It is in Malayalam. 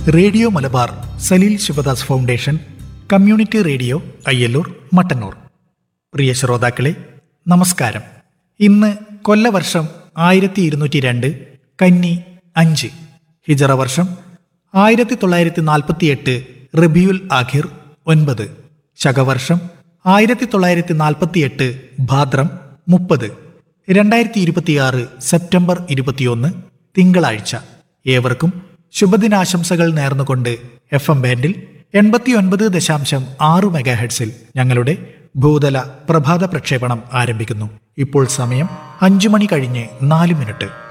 radio Malabar Saleel Sivadas foundation community radio Ayyallur Mattannur പ്രിയ ശ്രോതാക്കളെ നമസ്കാരം ഇന്ന് കൊല്ലവർഷം ആയിരത്തി ഇരുന്നൂറ്റി രണ്ട് കന്നി അഞ്ച് ഹിജറ വർഷം ആയിരത്തി തൊള്ളായിരത്തി നാൽപ്പത്തി എട്ട് റബിയുൽ ആഖിർ ഒൻപത് ശകവർഷം ആയിരത്തി തൊള്ളായിരത്തി നാൽപ്പത്തി എട്ട് ഭാദ്രം മുപ്പത് രണ്ടായിരത്തി ഇരുപത്തിയാറ് സെപ്റ്റംബർ ഇരുപത്തിയൊന്ന് തിങ്കളാഴ്ച ഏവർക്കും ശുഭദിനാശംസകൾ നേർന്നുകൊണ്ട് എഫ് എം ബാൻഡിൽ എൺപത്തിയൊൻപത് ദശാംശം ആറ് മെഗാഹെഡ്സിൽ ഞങ്ങളുടെ ഭൂതല പ്രഭാത പ്രക്ഷേപണം ആരംഭിക്കുന്നു ഇപ്പോൾ സമയം അഞ്ചു മണി കഴിഞ്ഞ് നാല് മിനിറ്റ്